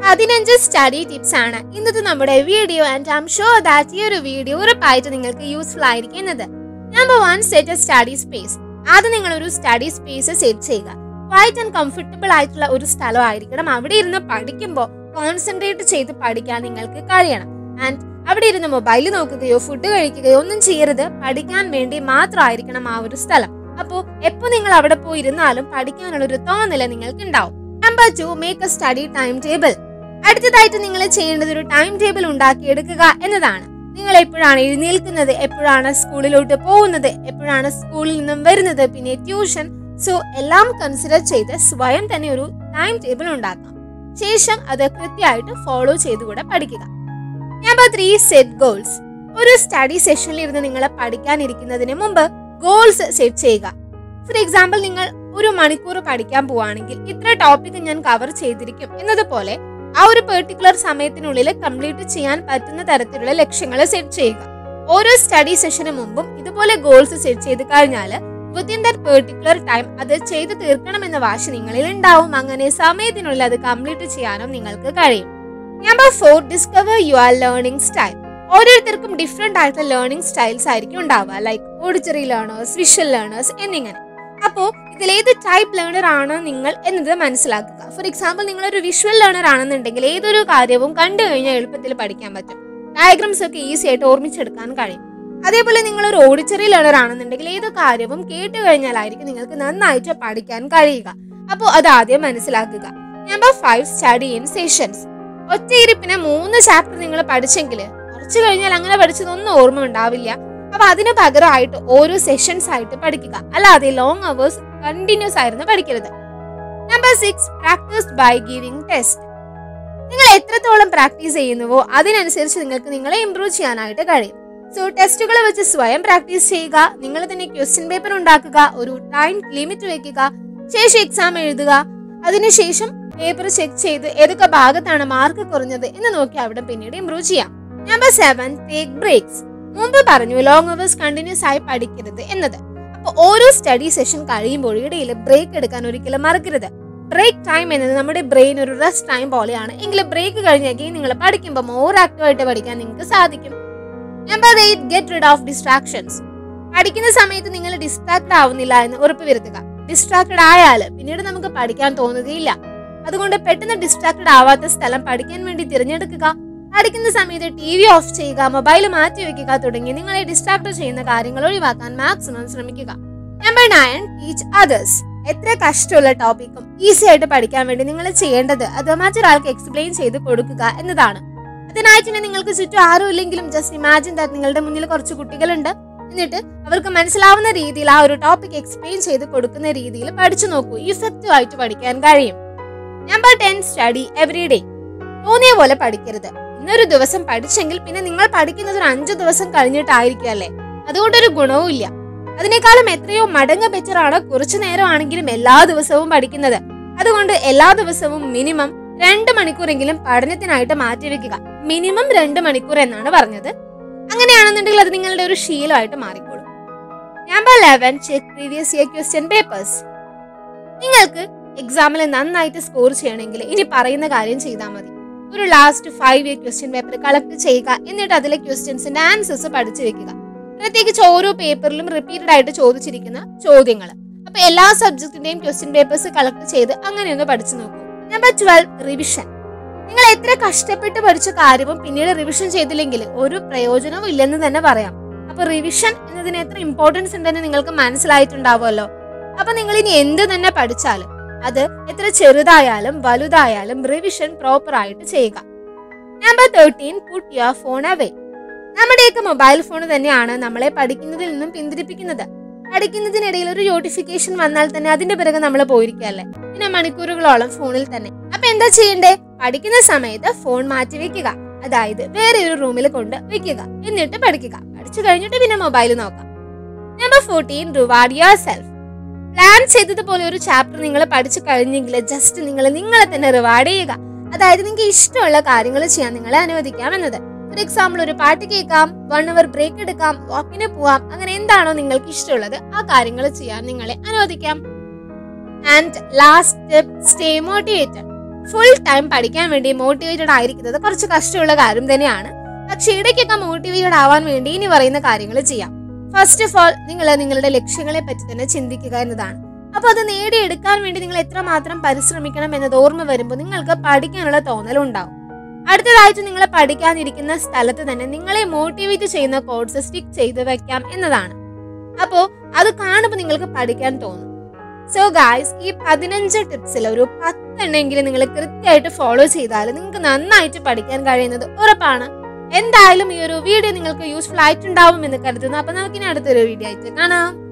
പതിനഞ്ച് study tips ആണ് ഇന്നത്തെ നമ്മുടെ video and I'm sure that ഈ ഒരു വീഡിയോ ഉറപ്പായിട്ട് നിങ്ങൾക്ക് യൂസ്ഫുൾ ആയിരിക്കും എന്നത് number one set a study space ആദ്യം നിങ്ങൾ ഒരു സ്റ്റഡി സ്പേസ് സെറ്റ് ചെയ്യുക ക്വൈറ്റ് ആൻഡ് കംഫർട്ടബിൾ ആയിട്ടുള്ള ഒരു സ്ഥലം ആയിരിക്കണം അവിടെ ഇരുന്ന് പഠിക്കുമ്പോൾ കോൺസെൻട്രേറ്റ് ചെയ്ത് പഠിക്കാൻ നിങ്ങൾക്ക് കഴിയണം ആൻഡ് അവിടെ ഇരുന്ന് മൊബൈൽ നോക്കുകയോ ഫുഡ് കഴിക്കുകയോ ഒന്നും ചെയ്യരുത് പഠിക്കാൻ വേണ്ടി മാത്രമായിരിക്കണം ആ ഒരു സ്ഥലം അപ്പോൾ എപ്പോൾ നിങ്ങൾ അവിടെ പോയി ഇരുന്നാലും പഠിക്കാനുള്ള ഒരു തോന്നല് നിങ്ങൾക്ക് ഉണ്ടാവും number two make a study time table അടുത്തതായിട്ട് നിങ്ങൾ ചെയ്യേണ്ടത് ഒരു ടൈം ടേബിൾ ഉണ്ടാക്കിയെടുക്കുക എന്നതാണ് നിങ്ങൾ എപ്പോഴാണ് എഴുന്നേൽക്കുന്നത് എപ്പോഴാണ് സ്കൂളിലോട്ട് പോകുന്നത് എപ്പോഴാണ് സ്കൂളിൽ നിന്നും വരുന്നത് പിന്നെ ട്യൂഷൻ സോ എല്ലാം കൺസിഡർ ചെയ്ത് സ്വയം തന്നെ ഒരു ടൈം ടേബിൾ ഉണ്ടാക്കാം ശേഷം അത് കൃത്യമായിട്ട് ഫോളോ ചെയ്തുകൂടെ പഠിക്കുക നമ്പർ ത്രീ സെറ്റ് ഗോൾസ് ഒരു സ്റ്റഡി സെഷനിൽ ഇരുന്ന് നിങ്ങൾ പഠിക്കാനിരിക്കുന്നതിന് മുമ്പ് ഗോൾസ് സെറ്റ് ചെയ്യുക ഫോർ എക്സാമ്പിൾ നിങ്ങൾ ഒരു മണിക്കൂർ പഠിക്കാൻ പോവാണെങ്കിൽ ഇത്ര ടോപ്പിക് ഞാൻ കവർ ചെയ്തിരിക്കും എന്നതുപോലെ ആ ഒരു പെർട്ടിക്കുലർ സമയത്തിനുള്ളിൽ കംപ്ലീറ്റ് ചെയ്യാൻ പറ്റുന്ന തരത്തിലുള്ള ലക്ഷ്യങ്ങൾ സെറ്റ് ചെയ്യുക ഓരോ സ്റ്റഡി സെഷന് മുമ്പും ഇതുപോലെ ഗോൾസ് സെറ്റ് ചെയ്ത് കഴിഞ്ഞാൽ വിത്തിൻ ദറ്റ് പെർട്ടിക്കുലർ ടൈം അത് ചെയ്തു തീർക്കണമെന്ന വാശി നിങ്ങളിൽ ഉണ്ടാവും അങ്ങനെ സമയത്തിനുള്ളിൽ അത് കംപ്ലീറ്റ് ചെയ്യാനും നിങ്ങൾക്ക് കഴിയും number four discover your learning style ഓരോരുത്തർക്കും ഡിഫറെന്റ് ആയിട്ടുള്ള ലേണിംഗ് സ്റ്റൈൽസ് ആയിരിക്കും ഉണ്ടാവുക like auditory learners visual learners എന്നിങ്ങനെ അപ്പോൾ ഇതിലേത് ടൈപ്പ് ലേണർ ആണ് നിങ്ങൾ എന്നത് മനസ്സിലാക്കുക ഫോർ എക്സാമ്പിൾ നിങ്ങൾ ഒരു വിഷ്വൽ ലേണർ ആണെന്നുണ്ടെങ്കിൽ ഏതൊരു കാര്യവും കണ്ടു കഴിഞ്ഞാൽ എളുപ്പത്തിൽ പഠിക്കാൻ പറ്റും ഡയഗ്രാംസ് ഒക്കെ ഈസി ആയിട്ട് ഓർമ്മിച്ചെടുക്കാൻ കഴിയും അതേപോലെ നിങ്ങൾ ഒരു ഓഡിറ്ററി ലേണർ ആണെന്നുണ്ടെങ്കിൽ ഏത് കാര്യവും കേട്ട് കഴിഞ്ഞാലായിരിക്കും നിങ്ങൾക്ക് നന്നായിട്ട് പഠിക്കാൻ കഴിയുക അപ്പോൾ അത് ആദ്യം മനസ്സിലാക്കുക number five study in sessions ഒറ്റയിരിപ്പിന് മൂന്ന് ചാപ്റ്റർ നിങ്ങൾ പഠിച്ചെങ്കിൽ കുറച്ച് കഴിഞ്ഞാൽ അങ്ങനെ പഠിച്ചതൊന്നും ഓർമ്മ ഉണ്ടാവില്ല അപ്പൊ അതിന് പകരമായിട്ട് ഓരോ സെഷൻസ് ആയിട്ട് പഠിക്കുക അല്ലാതെ ലോങ് അവേഴ്സ് കണ്ടിന്യൂസ് ആയിരുന്നു പഠിക്കരുത് number six practice by giving test നിങ്ങൾ എത്രത്തോളം പ്രാക്ടീസ് ചെയ്യുന്നുവോ അതിനനുസരിച്ച് നിങ്ങൾക്ക് നിങ്ങളെ ഇംപ്രൂവ് ചെയ്യാനായിട്ട് കഴിയും സോ ടെസ്റ്റുകൾ വെച്ച് സ്വയം പ്രാക്ടീസ് ചെയ്യുക നിങ്ങൾ തന്നെ ക്വസ്റ്റ്യൻ പേപ്പർ ഉണ്ടാക്കുക ഒരു ടൈം ലിമിറ്റ് വെക്കുക ശേഷം എക്സാം എഴുതുക അതിനുശേഷം പേപ്പർ ചെക്ക് ചെയ്ത് ഏതൊക്കെ ഭാഗത്താണ് മാർക്ക് കുറഞ്ഞത് എന്ന് നോക്കി അവിടെ പിന്നീട് ഇംപ്രൂവ് ചെയ്യാം നമ്പർ സെവൻ ടേക്ക് ബ്രേക്സ് മുമ്പ് പറഞ്ഞു ലോങ് അവേഴ്സ് കണ്ടിന്യൂസ് ആയി പഠിക്കരുത് എന്നത് അപ്പൊ ഓരോ സ്റ്റഡി സെഷൻ കഴിയുമ്പോൾ ഇടയിൽ ബ്രേക്ക് എടുക്കാൻ ഒരിക്കലും മറക്കരുത് ബ്രേക്ക് ടൈം എന്നത് നമ്മുടെ ബ്രെയിൻ ഒരു റെസ്റ്റ് ടൈം പോലെയാണ് എങ്കിലും ബ്രേക്ക് കഴിഞ്ഞെങ്കിൽ നിങ്ങൾ പഠിക്കുമ്പോൾ മോർ ആക്റ്റീവായിട്ട് പഠിക്കാൻ നിങ്ങൾക്ക് സാധിക്കും number eight get rid of distractions പഠിക്കുന്ന സമയത്ത് നിങ്ങൾ ഡിസ്ട്രാക്ട് ആവുന്നില്ല എന്ന് ഉറപ്പുവരുത്തുക ഡിസ്ട്രാക്റ്റഡ് ആയാൽ പിന്നീട് നമുക്ക് പഠിക്കാൻ തോന്നുകയില്ല അതുകൊണ്ട് പെട്ടെന്ന് ഡിസ്ട്രാക്റ്റഡ് ആവാത്ത സ്ഥലം പഠിക്കാൻ വേണ്ടി തിരഞ്ഞെടുക്കുക പഠിക്കുന്ന സമയത്ത് ടി വി ഓഫ് ചെയ്യുക മൊബൈൽ മാറ്റി വെക്കുക തുടങ്ങി നിങ്ങളെ ഡിസ്ട്രാക്ട് ചെയ്യുന്ന കാര്യങ്ങൾ ഒഴിവാക്കാൻ മാക്സിമം ശ്രമിക്കുക നമ്പർ നയൻ ടീച്ച് അതേഴ്സ് എത്ര കഷ്ടമുള്ള ടോപ്പിക്കും ഈസി ആയിട്ട് പഠിക്കാൻ വേണ്ടി നിങ്ങൾ ചെയ്യേണ്ടത് അത് മറ്റൊരാൾക്ക് എക്സ്പ്ലെയിൻ ചെയ്ത് കൊടുക്കുക എന്നതാണ് അതിനായിട്ട് തന്നെ നിങ്ങൾക്ക് ചുറ്റും ആരും ഇല്ലെങ്കിലും ജസ്റ്റ് ഇമാജിൻ ദാറ്റ് നിങ്ങളുടെ മുന്നിൽ കുറച്ച് കുട്ടികളുണ്ട് എന്നിട്ട് അവർക്ക് മനസ്സിലാവുന്ന രീതിയിൽ ആ ഒരു ടോപ്പിക് എക്സ്പ്ലെയിൻ ചെയ്ത് കൊടുക്കുന്ന രീതിയിൽ പഠിച്ചു നോക്കൂ ഇഫക്റ്റീവ് ആയിട്ട് പഠിക്കാൻ കഴിയും number ten study every day തോന്നിയ പോലെ പഠിക്കരുത് ഇന്നൊരു ദിവസം പഠിച്ചെങ്കിൽ പിന്നെ നിങ്ങൾ പഠിക്കുന്നത് ഒരു അഞ്ചു ദിവസം കഴിഞ്ഞിട്ടായിരിക്കും അല്ലേ അതുകൊണ്ടൊരു ഗുണവും ഇല്ല അതിനേക്കാളും എത്രയോ മടങ്ങ് ബെറ്റർ ആണ് കുറച്ചു നേരമാണെങ്കിലും എല്ലാ ദിവസവും പഠിക്കുന്നത് അതുകൊണ്ട് എല്ലാ ദിവസവും മിനിമം രണ്ട് മണിക്കൂറെങ്കിലും പഠനത്തിനായിട്ട് മാറ്റിവെക്കുക മിനിമം രണ്ട് മണിക്കൂർ എന്നാണ് പറഞ്ഞത് അങ്ങനെയാണെന്നുണ്ടെങ്കിൽ അത് നിങ്ങളുടെ ഒരു ശീലമായിട്ട് മാറിക്കോളും number eleven check previous year question papers നിങ്ങൾക്ക് എക്സാമിൽ നന്നായിട്ട് സ്കോർ ചെയ്യണമെങ്കിൽ ഇനി പറയുന്ന കാര്യം ചെയ്താൽ മതി ഒരു last five year question paper collect ചെയ്യുക എന്നിട്ട് അതിലെ ക്വസ്റ്റ്യൻസിന്റെ ആൻസേഴ്സ് പഠിച്ചു വെക്കുക പ്രത്യേകിച്ച് ഓരോ പേപ്പറിലും റിപ്പീറ്റഡ് ആയിട്ട് ചോദിച്ചിരിക്കുന്ന ചോദ്യങ്ങൾ അപ്പൊ എല്ലാ സബ്ജക്റ്റിന്റെയും ക്വസ്റ്റ്യൻ പേപ്പേഴ്സ് കളക്ട് ചെയ്ത് അങ്ങനെയൊന്ന് പഠിച്ചു നോക്കൂ നമ്പർ ട്വൽവ് റിവിഷൻ നിങ്ങൾ എത്ര കഷ്ടപ്പെട്ട് പഠിച്ച കാര്യവും പിന്നീട് റിവിഷൻ ചെയ്തില്ലെങ്കിൽ ഒരു പ്രയോജനവും ഇല്ലെന്ന് തന്നെ പറയാം അപ്പൊ റിവിഷൻ എന്നതിന് എത്ര ഇമ്പോർട്ടൻസ് ഉണ്ടെന്ന് നിങ്ങൾക്ക് മനസ്സിലായിട്ടുണ്ടാവുമല്ലോ അപ്പൊ നിങ്ങൾ ഇനി എന്ത് തന്നെ പഠിച്ചാലും അത് എത്ര ചെറുതായാലും വലുതായാലും റിവിഷൻ പ്രോപ്പർ ആയിട്ട് ചെയ്യുക number thirteen put your phone away നമ്മുടെയൊക്കെ മൊബൈൽ ഫോൺ തന്നെയാണ് നമ്മളെ പഠിക്കുന്നതിൽ നിന്നും പിന്തിരിപ്പിക്കുന്നത് പഠിക്കുന്നതിനിടയിൽ ഒരു നോട്ടിഫിക്കേഷൻ വന്നാൽ തന്നെ അതിന്റെ പിറകെ നമ്മൾ പോയിരിക്കല്ലേ പിന്നെ മണിക്കൂറുകളോളം ഫോണിൽ തന്നെ അപ്പൊ എന്താ ചെയ്യണ്ടേ പഠിക്കുന്ന സമയത്ത് ഫോൺ മാറ്റി വെക്കുക അതായത് വേറെ ഒരു റൂമിൽ കൊണ്ട് വെക്കുക എന്നിട്ട് പഠിക്കുക പഠിച്ചു കഴിഞ്ഞിട്ട് പിന്നെ മൊബൈൽ നോക്കാം number fourteen reward yourself plan ചെയ്തതുപോലെ ഒരു ചാപ്റ്റർ നിങ്ങൾ പഠിച്ചു കഴിഞ്ഞെങ്കിൽ ജസ്റ്റ് നിങ്ങൾ നിങ്ങളെ തന്നെ റിവാർഡ് ചെയ്യുക അതായത് നിങ്ങൾക്ക് ഇഷ്ടമുള്ള കാര്യങ്ങൾ ചെയ്യാൻ നിങ്ങളെ അനുവദിക്കാം എന്നത് ഫോർ എക്സാമ്പിൾ ഒരു പാട്ട് കേൾക്കാം വൺ അവർ ബ്രേക്ക് എടുക്കാം വാക്കിന് പോവാം അങ്ങനെ എന്താണോ നിങ്ങൾക്ക് ഇഷ്ടമുള്ളത് ആ കാര്യങ്ങൾ ചെയ്യാൻ നിങ്ങളെ അനുവദിക്കാം and last stay motivated full time പഠിക്കാൻ വേണ്ടി മോട്ടിവേറ്റഡ് ആയിരിക്കുന്നത് കുറച്ച് കഷ്ടമുള്ള കാര്യം തന്നെയാണ് പക്ഷെ ഇടയ്ക്കൊക്കെ മോട്ടിവേറ്റഡ് ആവാൻ വേണ്ടി ഇനി പറയുന്ന കാര്യങ്ങൾ ചെയ്യാം ഫസ്റ്റ് ഓഫ് ഓൾ നിങ്ങൾ നിങ്ങളുടെ ലക്ഷ്യങ്ങളെ പറ്റി തന്നെ ചിന്തിക്കുക എന്നതാണ് അപ്പോൾ അത് നേടിയെടുക്കാൻ വേണ്ടി നിങ്ങൾ എത്രമാത്രം പരിശ്രമിക്കണം എന്നത് ഓർമ്മ വരുമ്പോൾ നിങ്ങൾക്ക് പഠിക്കാനുള്ള തോന്നലുണ്ടാവും അടുത്തതായിട്ട് നിങ്ങൾ പഠിക്കാനിരിക്കുന്ന സ്ഥലത്ത് തന്നെ നിങ്ങളെ മോട്ടിവേറ്റ് ചെയ്യുന്ന കോഴ്സ് സ്റ്റിക്ക് ചെയ്ത് വെക്കാം എന്നതാണ് അപ്പോൾ അത് കാണുമ്പോൾ നിങ്ങൾക്ക് പഠിക്കാൻ തോന്നും സോ ഗായ്സ് ഈ പതിനഞ്ച് ടിപ്സിൽ ഒരു പത്തെണ്ണെങ്കിലും നിങ്ങൾ കൃത്യമായിട്ട് ഫോളോ ചെയ്താൽ നിങ്ങൾക്ക് നന്നായിട്ട് പഠിക്കാൻ കഴിയുന്നത് ഉറപ്പാണ് എന്തായാലും ഈ ഒരു വീഡിയോ നിങ്ങൾക്ക് യൂസ്ഫുൾ ആയിട്ടുണ്ടാവും എന്ന് കരുതുന്നു അപ്പൊ നമുക്കിനി അടുത്തൊരു വീഡിയോ ആയിട്ട് കാണാം